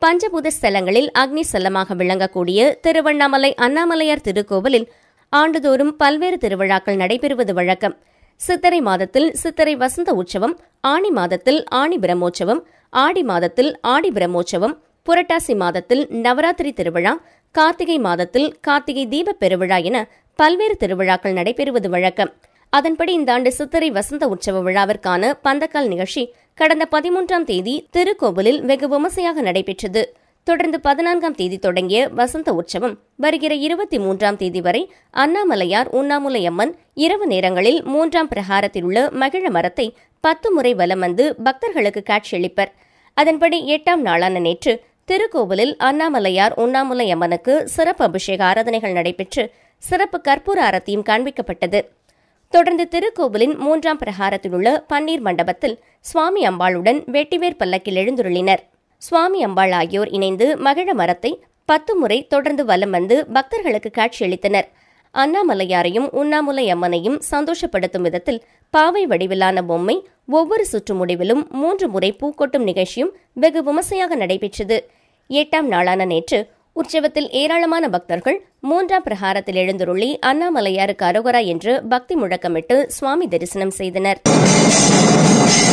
பஞ்சபூத ஸ்தலங்களில் அக்னி ஸ்தலமாக விளங்கக்கூடிய திருவண்ணாமலை அண்ணாமலையார் திருக்கோவிலில் ஆண்டுதோறும் பல்வேறு திருவிழாக்கள் நடைபெறுவது வழக்கம் சித்திரை மாதத்தில் சித்திரை வசந்த உற்சவம் ஆணி மாதத்தில் ஆணி பிரம்மோற்சவம் ஆடி மாதத்தில் ஆடி பிரம்மோற்சவம் புரட்டாசி மாதத்தில் நவராத்திரி திருவிழா கார்த்திகை மாதத்தில் கார்த்திகை தீபப் பெருவிழா என பல்வேறு திருவிழாக்கள் நடைபெறுவது வழக்கம் அதன்படி இந்த ஆண்டு சித்திரை வசந்த உற்சவ விழாவிற்கான பந்தக்கால் நிகழ்ச்சி கடந்த பதிமூன்றாம் தேதி திருக்கோவிலில் வெகு விமர்சையாக நடைபெற்றது தொடர்ந்து பதினான்காம் தேதி தொடங்கிய வசந்த உற்சவம் வருகிற இருபத்தி மூன்றாம் தேதி வரை அண்ணாமலையார் உண்ணாமுலையம்மன் இரவு நேரங்களில் மூன்றாம் பிரகாரத்தில் உள்ள மகிழ மரத்தை பத்து முறை வலம் வந்து பக்தர்களுக்கு காட்சியளிப்பர் அதன்படி எட்டாம் நாளான நேற்று திருக்கோவிலில் அண்ணாமலையார் உண்ணாமுலை அம்மனுக்கு சிறப்பு அபிஷேக ஆராதனைகள் நடைபெற்று சிறப்பு கற்பூர ஆரத்தியும் காண்பிக்கப்பட்டது தொடர்ந்து திருக்கோவிலின் மூன்றாம் பிரகாரத்தில் உள்ள பன்னீர் மண்டபத்தில் சுவாமி அம்பாளுடன் வெட்டிவேர் பல்லக்கில் எழுந்துருளினர் சுவாமி அம்பாள் ஆகியோர் இணைந்து மகிழ மரத்தை பத்து முறை தொடர்ந்து வலம் வந்து பக்தர்களுக்கு காட்சியளித்தனர் அண்ணாமலையாரையும் உண்ணாமுலை அம்மனையும் சந்தோஷப்படுத்தும் விதத்தில் பாவை வடிவிலான பொம்மை ஒவ்வொரு சுற்று முடிவிலும் மூன்று முறை பூக்கொட்டும் நிகழ்ச்சியும் வெகு விமர்சையாக நடைபெற்றது எட்டாம் நாளான நேற்று உற்சவத்தில் ஏராளமான பக்தர்கள் மூன்றாம் பிரகாரத்தில் எழுந்துருளி அண்ணாமலையாருக்கு அரோகரா என்று பக்தி முழக்கமிட்டு சுவாமி தரிசனம் செய்தனர்